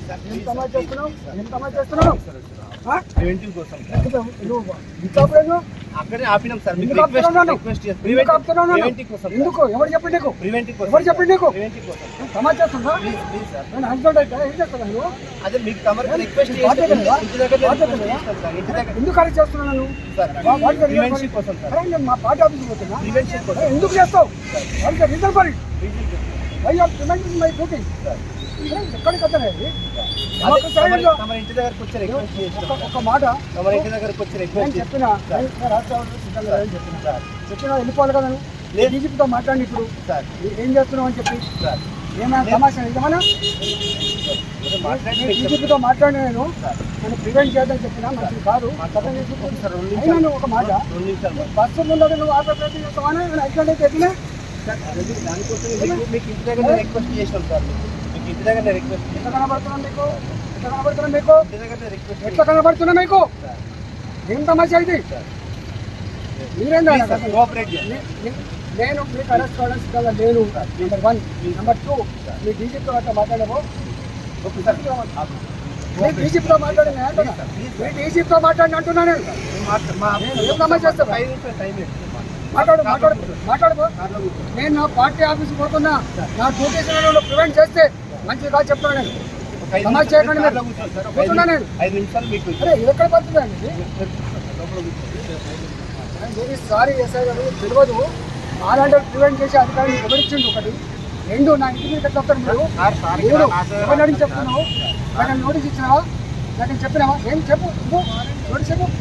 ఏం సమాజ్ చేస్తున్నావు ఏం సమాజ్ చేస్తున్నావు ఆ? ప్రివెంటివ్ కోసం సార్ ఎందుకు నువ్వు ఇంకా ఆపలేదు? అక్కడే ఆపినాం సార్ మీకు ఎందుకు రిక్వెస్ట్ ఆపుతున్నావు రిక్వెస్ట్ ఎందుకు ఆపుతున్నావు నన్ను? ప్రివెంటివ్ కోసం ఎందుకు ఎవరు చెప్పింది నీకు ప్రివెంటివ్ కోసం ఎవరు చెప్పింది నీకు ప్రివెంటివ్ కోసం నువ్వు సమాజ్ చేస్తుందా ప్లీజ్ ప్లీజ్ సార్ నేను హస్బెండ్ అయితే ఏం చేస్తాను నేను అదే మీకు తమరికి రిక్వెస్ట్ బాధ్యత లేదా? ఇంటి దగ్గర బాధ్యత రిక్వెస్ట్ లేదా? చేస్తాం సార్ ఇంటి దగ్గర ఎందుకు అరెస్ట్ చేస్తున్నాను నేను సార్ వా- what is the reason prevention కోసం సార్ అరే నేను మా పార్టీ ఆఫీస్కి పోతున్నా ప్రివెన్షన్ కోసం అరే ఎందుకు చేస్తావు what is the reason for it why are preventing my duty ఎక్కడికి వద్దనేది మాకు అదే సరైన తమరి- తమరి ఇంటి దగ్గరకు వచ్చి రిక్వెస్ట్ చేస్తాం ఒక- ఒక మాట తమరి ఇంటి దగ్గరకు వచ్చి నేను రిక్వెస్ట్ చెప్పిన నేను రాష్ట్రాలు సిద్ధంగా లేదని చెప్పిన సార్ చెప్పిన వెళ్ళిపోవాలి కదా నువ్వు లేదు. డీజీపీతో మాట్లాడి ఇప్పుడు సార్ ఏ- ఏం చేస్తున్నావు అని చెప్పి సార్ ఏమైనా తమాషా నిజమనా మాట్లాడి నేను డీజీపీతో మాట్లాడిన నేను నన్ను ప్రివెంట్ చేద్దని చెప్పినా మంచిది కాదు చట్టం తీసుకుంటుంది. సార్ రెండు అయినా నిమిషాలు నువ్వు ఒక మాట రెండు నిమిషాలు మరి. బస్సు ముందు నువ్వు ఆపే ప్రయత్నం చేస్తావా నేను ఐదు అయితే ఎక్కినా సార్, అది దానికోసం మీకు మీకు ఇంటి దగ్గర రిక్వెస్ట్ చేసినాం సార్ మీకు ఇంటి దగ్గర రిక్వెస్ట్ ఎట్లా కనబడుతున్నా మీకు ఎట్లా కనబడుతున్నా మీకు ఇంటి దగ్గర రిక్వెస్ట్ ఎట్లా కనబడుతున్నా మీకు ఏం తమాషా ఇది మీరేం కాదు సార్ కోఆపరేట్ చేయండి నే- నే- నేను మీకు అరెస్ట్ కావడం సిద్ధంగా లేను నెంబర్ వన్ నెంబర్ టూ మీ డీజీపీతో అట్లా మాట్లాడము మీ డీజీపీతో మాట్లాడిన అంటున్నా మీ డీజీపీతో మాట్లాడిన అంటున్నా నేను నేను ఏం తమాషా చేస్తాను ఐదు నిమిషాలు టైం ఇవ్వండి. మాట్లాడు మాట్లాడు మాట్లాడు నేను నా పార్టీ ఆఫీస్ పోతున్నా నా డ్యూటీస్ ప్రివెంట్ చేస్తే మంచిది కాదు చెప్తాను నేను ఒక ఐదు సమాజ్ నిమిషాలు చేయకండి కార్లో మీరు. కూర్చోండి సార్. ఒక ఐదు కూర్చున్నా నేను. నిమిషాలు- ఐదు నిమిషాలు మీకు అరే ఇది ఎక్కడ పడుతుందండి ఇది లోపల కూర్చోండి. వెరీ సారీ ఎస్ఐ గారు తెలియదు అలాంటి ప్రివెంట్ చేసి అధికారిని వివరించండి ఒకటి రెండు నా ఇంటి మీద ఎట్లా వస్తారు మీరు సార్, సార్, మూడు ఇక్కడ నా- ఎవరిని అడిగి చెప్తున్నావు నాకు నోటీస్ ఇచ్చినావా నాకు చెప్పినావా ఏం చెప్పు నువ్వు నోటీస్ చెప్పు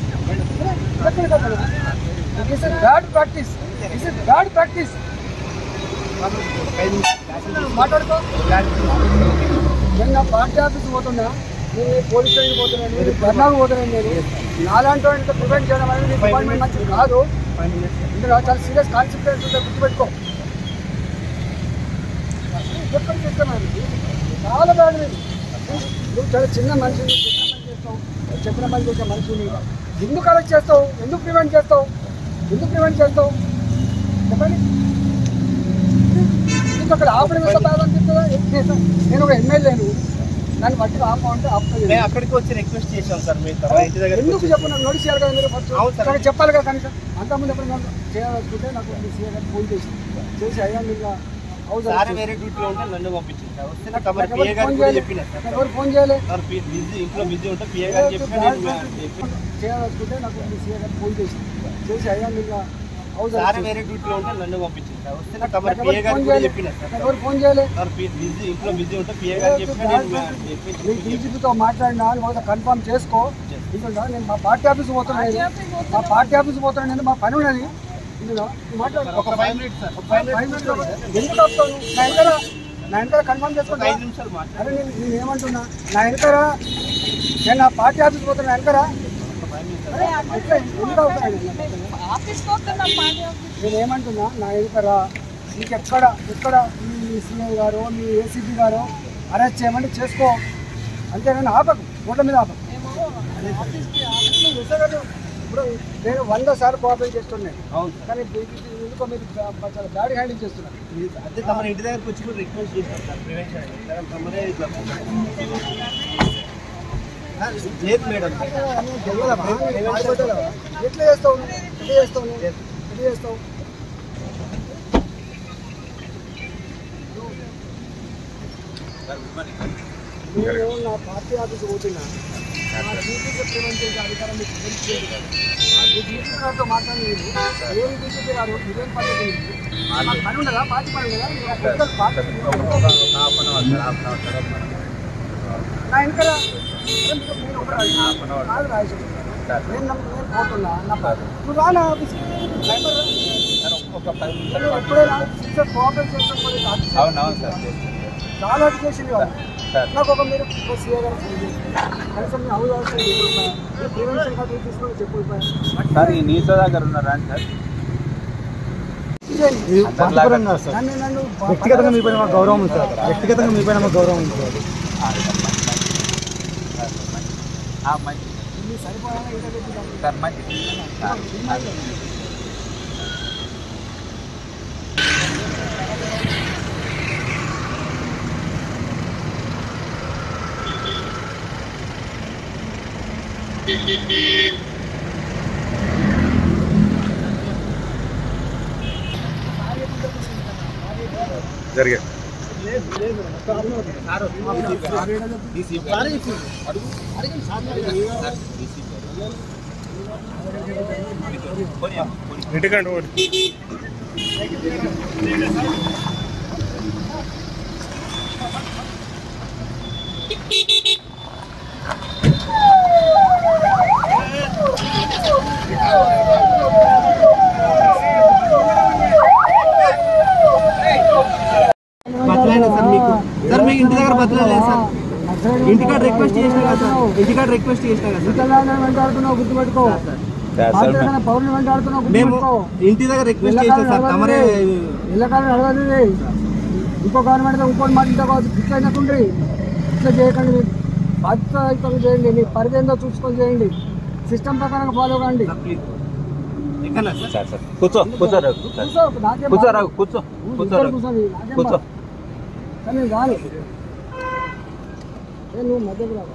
this is bad practice this is bad practice ఒక ఐదు నిమిషాలు మాట్లాడుకో క్లారిటీ నేను నా పార్టీ ఆఫీస్ పోతున్నా నేను పోలీస్ స్టేషన్ పోతున్నాను నేను ధర్నాకు పోతున్నాను నేను నాలాంటి వాడిని ప్రివెంట్ చేయడం అనేది నీ డిపార్ట్మెంట్ మంచిది కాదు ఫైవ్ మినిట్స్ ఇందులో చాలా సీరియస్ కాన్సిక్వెన్స్ ఉంటే గుర్తుపెట్టుకో ఎక్కడ చెప్తున్నాను చాలా బ్యాడ్ ఇది. నువ్వు చాలా చిన్న మనిషిని చెప్పిన పని చేస్తావు చెప్పిన పని చేసే మనిషిని ఎందుకు అరెస్ట్ చేస్తావు ఎందుకు ప్రివెంట్ చేస్తావు ఎందుకు ప్రివెంట్ చేస్తావు చెప్పండి నీకు అక్కడ ఆపడం ఎంత బాధ అనిపిస్తుందా నేను- నేను ఒక ఎమ్మెల్యేను దాన్ని బట్టి ఆపమంటే ఆపుతుంది మేము అక్కడికి వచ్చి రిక్వెస్ట్ చేసాం సార్ మీరు తమ ఇంటి దగ్గర ఎందుకు చెప్పు నాకు నోటీస్ చేయాలి కదా మీరు ఫస్ట్ అవును సార్. కానీ చెప్పాలి కదా కనీసం అంతకుముందు ఎప్పుడు నాకు చేయాలనుకుంటే నాకు మీ సీఏ గారు ఫోన్ చేసి చేసి అయ్యా మీరు హౌస్ సార్ వేరే డ్యూటీలో ఉంటే నన్ను పంపించింది సార్ వస్తే నాకు తమ నాకు పిఏ ఎవరు గారికి ఫోన్ కూడా చేయలే చెప్పిన సార్ నాకు ఎవరు ఫోన్ చేయలే సార్ బిజీ ఇంట్లో బిజీ ఉంటే పిఏ గారికి చెప్పిన నేను చెప్పిన. చేయాలనుకుంటే నాకు మీ సీఏ గారు ఫోన్ చేసి చేసి అయ్యా మీరు హౌస్ సార్ వేరే డ్యూటీలో ఉంటే నన్ను పంపించింది సార్ వస్తే నాకు తమ నాకు పిఏ ఎవరు గారికి ఫోన్ కూడా చేయలే చెప్పిన సార్ నాకు ఎవరు ఫోన్ చేయలే సార్ బిజీ ఇంట్లో బిజీ ఉంటే పిఏ గారికి చెప్పిన నేను మీ చెప్పి డీజీపీతో మాట్లాడినా అని ఒకసారి కన్ఫర్మ్ చేసుకో ఇందులో నేను మా పార్టీ ఆఫీస్ పోతున్నాను నేను. మా పార్టీ ఆఫీస్ పోతున్నాను నేను మా పని ఉన్నది ఇందులో మాట్లాడు ఒక ఫైవ్ మినిట్స్ సార్ ఒక ఫైవ్ ఫైవ్ మినిట్స్ మినిట్స్ ఎందుకు ఆపుతావు నువ్వు? నా వెనకాల నా వెనకాల కన్ఫర్మ్ ఒక చేసుకుంటా ఐదు నిమిషాలు మాట్లాడు అరే నేను నేను ఏమంటున్నా నా వెనకాల నేను నా పార్టీ ఆఫీస్ పోతున్నా వెనకాల అరే ఎట్లా ఎందుకు అవుతాను ఆఫీస్ పోతున్నాం పార్టీ ఆఫీస్ నేను ఏమంటున్నా నా వెనకాల నీకు ఎక్కడ ఎక్కడ మీ సీఐ గారు మీ ఏసీపీ గారు అరెస్ట్ చేయమంటే చేసుకో అంతేగాని ఆపకు ఓట్ల మీద ఆపకు ఆఫీస్కి నువ్వు ఎస్ఐ గారు ఇప్పుడు నేను వంద సార్లు కోఆపరేట్ చేస్తున్నాను అవును సార్ కానీ ఇది- ఇది ఎందుకో మీరు బా- చాలా బ్యాడ్ హ్యాండిల్ చేస్తున్నారు ఇది- అదే తమ ఇంటి దగ్గరకు వచ్చి కూడా రిక్వెస్ట్ చేస్తాం సార్ ప్రివెన్షన్ సార్ తమరే ఇట్లా ఆ, లేదు మేడం ఎట్లా చేస్తావు నువ్వు? ఎట్లా చేస్తావు నువ్వు? ఎట్లా చేస్తావు నేను నా పార్టీ ఆఫీస్ పోతున్నా నా డ్యూటీకి ప్రివెంట్ చేసే అధికారం మీకు తెలిసేది ఈ డీసీ గారితో మాట్లాడి నేను ఏం డీసీపీ గారు ఇదేం పద్ధతి ఇది? మాకు పని ఉండదా పార్టీ పని ఉండదా మీరు ఒక్కరు పార్టీ నా వెనకాల నేను ఒకటి అడిగినా. కాదు రాజేశ్వరి గారు. నేను నమ్ము- నేను పోతున్నా నా పార్టీ నువ్వు రానా ఆఫీస్కి నా వెనకాల రా. ఒక పది నిమిషాలు నువ్వు ఎప్పుడైనా సిస్టర్ కోఆపరేట్ చేస్తాను అవునవును సార్ చాలా అడ్యుకేషన్ ఇవ్వాలి నాకు ఒక మీరు ఒక సీఏ గారు ఫోన్ చేసి, కనీసం మీ హౌస్ అవసరం ప్రివెన్షన్ కార్డు తీసుకొని చెప్పి సార్ ఈ నీతో దగ్గర ఉన్నారా అని సార్ నన్ను నన్ను వ్యక్తిగతంగా మీ పైన మాకు గౌరవం ఉంది సార్ వ్యక్తిగతంగా మీ పైన మాకు గౌరవం ఉంది సార్ ఆ, మంచి ఇన్ని సరిపోయాలా ఇంకా పెట్టుకుంటాను సార్ మంచి జరిగాయి ఇంటికంటే ఒకటి బతలైనా సార్ మీకు సార్ మీకు ఇంటి దగ్గర బతలేదు సార్ ఇంటికాడ రిక్వెస్ట్ చేసినా కదా సార్ ఇంటికాడ రిక్వెస్ట్ చేసినా కదా సార్ తెలంగాణ వెంటాడుతున్నావు గుర్తుపెట్టుకో భారతదేశ పౌరులు వెంటాడుతున్నావు మేము గుర్తుపెట్టుకో ఇంటి దగ్గర రిక్వెస్ట్ చేసాం సార్ తమరే ఇళ్ళకాలం నడవదు ఇంకో గవర్నమెంట్ ఇంకోటి మాట ఇంత ఫిక్స్ అయినట్టుండ్రి ఇట్లా చేయకండి మీరు బాధ్యత చేయండి మీ పరిధి ఏందో చూసుకొని చేయండి సిస్టమ్ ప్రకారం ఫాలో కండి ఎక్కడ సార్ సార్ సార్ కూర్చో కూర్చో రఘు సార్ కూర్చో, నాకేం కూర్చో బాధ. రఘు కూర్చో కూర్చో ఇద్దరు రఘు కూర్చోండి, నాకేం కూర్చో బాధ. కానీ రాను ఏ నువ్వు మధ్యకు రా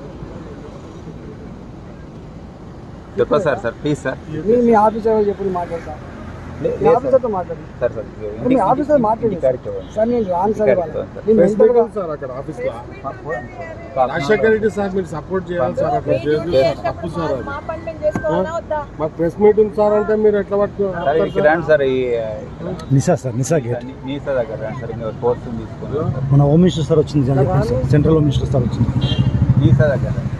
చెప్పా సార్ సార్ ప్లీజ్ సార్ మీ మీ ఆఫీసర్ చెప్పి మాట్లాడతా లే- మీ లేదు సార్ ఆఫీసర్తో మాట్లాడు సార్ సార్ మీ ఆఫీసర్ మాట్లాడు ఇంటికాడికి ఇవ్వండి. సార్ నేను రాను సార్ ఇవాళ ఇంటికాడికి ఇవ్వండి సార్. నేను మెంటల్గా సార్ అక్కడ ఆఫీస్ లో రాజశేఖర్ రెడ్డి సార్ మీరు సపోర్ట్ చేయాలి సార్ అట్లా చేయదు తప్పు సార్ అది మా పని మేము చేసుకోవాలా వద్దా మాకు ప్రెస్ మీట్ ఉంది సార్ అంటే మీరు ఎట్లా పట్టుకో సార్ ఇక్కడ రండి సార్ ఈ నిశా సార్ నిశా గేట్ నీసా దగ్గర రండి సార్ ఇంకా కోర్సు తీసుకుని మన హోమ్ మినిస్టర్ సార్ వచ్చింది సెంట్రల్ హోమ్ మినిస్టర్ సార్ వచ్చింది నీసా దగ్గర రండి.